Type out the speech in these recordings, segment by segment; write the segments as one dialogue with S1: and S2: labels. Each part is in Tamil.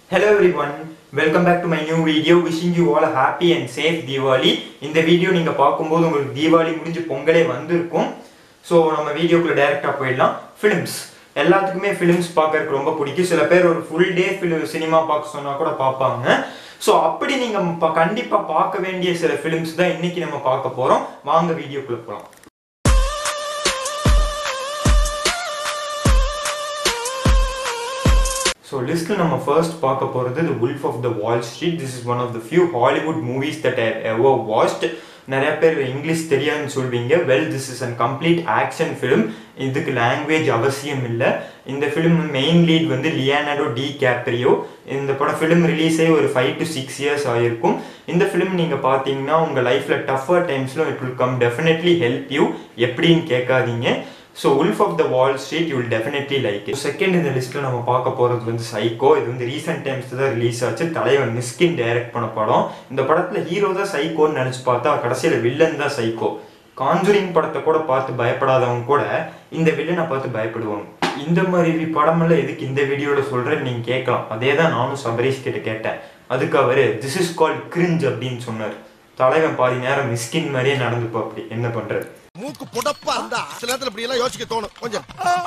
S1: Hello everyone, welcome back to my new video. Wishing you all a happy and safe Diwali. இந்த வீடியோ நீங்க பார்க்கும்போது உங்களுக்கு தீபாவளி முடிஞ்சு பொங்கலே வந்திருக்கும் ஸோ நம்ம வீடியோக்குள்ள டைரக்டா போயிடலாம் ஃபிலிம்ஸ் எல்லாத்துக்குமே ஃபிலிம்ஸ் பார்க்கறதுக்கு ரொம்ப பிடிக்கும் சில பேர் ஒரு ஃபுல் டே சினிமா பார்க்க சொன்னா கூட பார்ப்பாங்க ஸோ அப்படி நீங்க ப- கண்டிப்பா பார்க்க வேண்டிய சில ஃபிலிம்ஸ் தான் இன்னைக்கு நம்ம பார்க்க போறோம் வாங்க வீடியோக்குள்ள போகலாம் ஸோ லிஸ்ட்டில் நம்ம ஃபர்ஸ்ட் பார்க்க போகிறது the Wolf of the Wall Street this is one of the few Hollywood movies that I ever watched நிறைய பேர் இங்கிலீஷ் தெரியாதுன்னு சொல்வீங்க well this is an complete action film இதுக்கு லாங்குவேஜ் அவசியம் இல்லை இந்த ஃபிலிம் மெயின் லீட் வந்து லியானடோ டி கேப்ரியோ இந்த படம் ஃபிலிம் ரிலீஸே ஒரு ஃபைவ் டு சிக்ஸ் இயர்ஸ் ஆகிருக்கும் இந்த ஃபிலிம் நீங்கள் பார்த்தீங்கன்னா உங்கள் லைஃப்பில் டஃபர் டைம்ஸில் it will come definitely help you எப்படின்னு கேட்காதீங்க so Wolf of the Wall Street you will definitely like second இந்த லிஸ்ட்டில் நம்ம பார்க்க போகிறது வந்து சைக்கோ இது வந்து ரீசெண்ட் டைம்ஸ் தான் ரிலீஸ் ஆச்சு தலைவன் மிஸ்கின் டைரக்ட் பண்ண படம் இந்த படத்தில் ஹீரோ தான் சைக்கோன்னு நினச்சி பார்த்தா கடைசியில் வில்லன் தான் சைக்கோ காஞ்சூரிங் படத்தை கூட பார்த்து பயப்படாதவங்க கூட இந்த வில்லனை பார்த்து பயப்படுவாங்க இந்த மாதிரி படமெல்லாம் எதுக்கு இந்த வீடியோவில் சொல்கிறேன்னு நீங்கள் கேட்கலாம் அதே தான் நானும் சபரீஷ் கிட்ட கேட்டேன் அதுக்கு அவர் திஸ் இஸ் கால்ட் கிரிஞ்ச் அப்படின்னு சொன்னார் தலைவன் பாதி நேரம் மிஸ்கின் மாதிரியே நடந்துப்பா அப்படி என்ன பண்ணுறது
S2: மூக்கு புடப்பா இருந்தா சில நேரத்துல இப்படி எல்லாம் யோசிக்க தோணும் கொஞ்சம்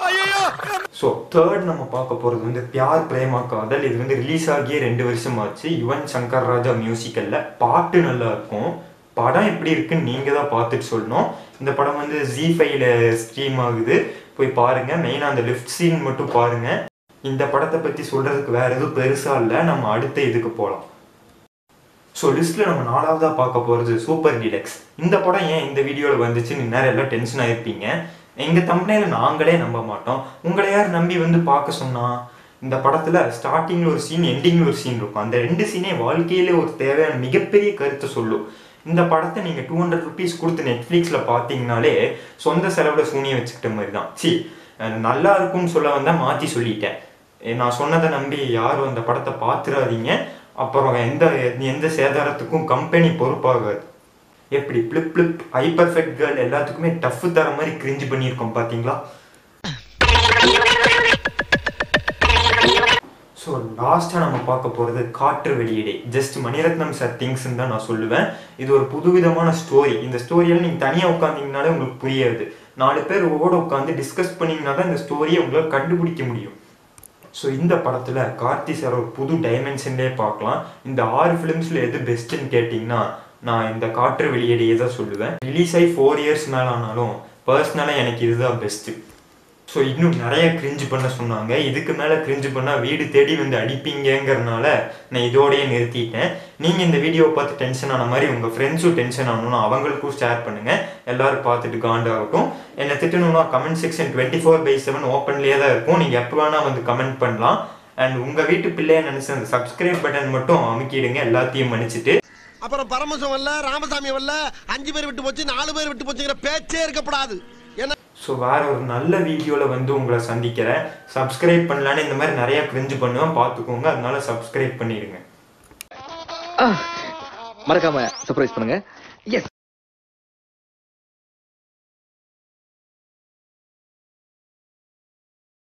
S1: ஸோ தேர்ட் நம்ம பார்க்க போகிறது வந்து பியார் பிரேமா காதல் இது வந்து ரிலீஸ் ஆகியே ரெண்டு வருஷம் ஆச்சு யுவன் சங்கர் ராஜா மியூசிக்கல்ல பாட்டு நல்லா இருக்கும் படம் எப்படி இருக்குன்னு நீங்கள் தான் பார்த்துட்டு சொல்லணும் இந்த படம் வந்து ஜி ஃபைவ்ல ஸ்ட்ரீம் ஆகுது போய் பாருங்க மெயினாக அந்த லிஃப்ட் சீன் மட்டும் பாருங்க இந்த படத்தை பற்றி சொல்றதுக்கு வேற எதுவும் பெருசா இல்லை நம்ம அடுத்த இதுக்கு போகலாம் ஸோ லிஸ்ட்டில் நம்ம நாலாவதாக பார்க்க போகிறது சூப்பர் டிலக்ஸ் இந்த படம் ஏன் இந்த வீடியோவில் வந்துச்சுன்னு நேரம் எல்லாம் டென்ஷன் ஆயிருப்பீங்க எங்கள் தம்பனையில நாங்களே நம்ப மாட்டோம் உங்களை யார் நம்பி வந்து பார்க்க சொன்னா இந்த படத்தில் ஸ்டார்டிங்கில் ஒரு சீன் எண்டிங்கில் ஒரு சீன் இருக்கும் அந்த ரெண்டு சீனே வாழ்க்கையிலே ஒரு தேவையான மிகப்பெரிய கருத்தை சொல்லும் இந்த படத்தை நீங்கள் டூ ஹண்ட்ரட் ருபீஸ் கொடுத்து நெட்ஃப்ளிக்ஸில் பார்த்தீங்கனாலே சொந்த செலவில் சூனியம் வச்சுக்கிட்ட மாதிரி தான் சி நல்லா இருக்கும்னு சொல்ல வந்தால் மாற்றி சொல்லிட்டேன் ஏ, நான் சொன்னதை நம்பி யாரும் அந்த படத்தை பார்த்துறாதீங்க அப்புறம் எந்த எந்த சேதாரத்துக்கும் கம்பெனி பொறுப்பாகாது எப்படி flip flip hi perfect girl எல்லாத்துக்குமே டஃப் தர மாதிரி கிரிஞ்சு பண்ணியிருக்கோம் பார்த்தீங்களா ஸோ லாஸ்ட்டாக நம்ம பார்க்க போகிறது காற்று வெளியீடு ஜஸ்ட் மணிரத்னம் சார் திங்ஸ்ன்னு தான் நான் சொல்லுவேன் இது ஒரு புதுவிதமான ஸ்டோரி இந்த ஸ்டோரியெல்லாம் நீங்கள் தனியாக உட்காந்தீங்கனாலே உங்களுக்கு புரியாது நாலு பேர் ஓட உட்காந்து டிஸ்கஸ் பண்ணிங்கன்னா தான் இந்த ஸ்டோரியை உங்களால் கண்டுபிடிக்க முடியும் ஸோ இந்த படத்தில் கார்த்தி சார் ஒரு புது டைமென்ஷன்லேயே பார்க்கலாம் இந்த ஆறு ஃபிலிம்ஸில் எது பெஸ்ட்டுன்னு கேட்டிங்கன்னா நான் இந்த காற்று வெளியீடையே தான் சொல்லுவேன் ரிலீஸ் ஆகி ஃபோர் இயர்ஸ் மேலே ஆனாலும் பர்சனலாக எனக்கு இதுதான் பெஸ்ட்டு ஸோ இன்னும் நிறைய கிரிஞ்சு பண்ண சொன்னாங்க இதுக்கு மேலே கிரிஞ்சு பண்ணால் வீடு தேடி வந்து அடிப்பீங்கங்கிறனால நான் இதோடயே நிறுத்திட்டேன் நீங்கள் இந்த வீடியோவை பார்த்து டென்ஷன் ஆன மாதிரி உங்கள் ஃப்ரெண்ட்ஸும் டென்ஷன் ஆகணும்னா அவங்களுக்கும் ஷேர் பண்ணுங்கள் எல்லாரும் பார்த்துட்டு காண்டாகட்டும் என்னை திட்டணும்னா comment section twenty four by seven ஓப்பன்லேயே தான் இருக்கும் நீங்கள் எப்போ வேணால் வந்து கமெண்ட் பண்ணலாம் அண்ட் உங்கள் வீட்டு பிள்ளைய நினச்ச அந்த சப்ஸ்கிரைப் பட்டன் மட்டும் அமுக்கிடுங்க எல்லாத்தையும் மன்னிச்சிட்டு
S2: அப்புறம் பரமசம் வரல ராமசாமி வரல அஞ்சு பேர் விட்டு போச்சு நாலு பேர் விட்டு போச்சுங்கிற பேச்சே இருக்கப்படாது ஏன்னா
S1: ஸோ வேற ஒரு நல்ல வீடியோவில் வந்து உங்களை சந்திக்கிறேன் சப்ஸ்கிரைப் பண்ணலான்னு இந்த மாதிரி நிறைய கிரிஞ்சு பண்ணுவேன் பார்த்துக்கோங்க அதனால சப்ஸ்கிரைப் பண்ணிடுங்க
S3: மறக்காம சர்ப்ரைஸ் பண்ணுங்க எஸ்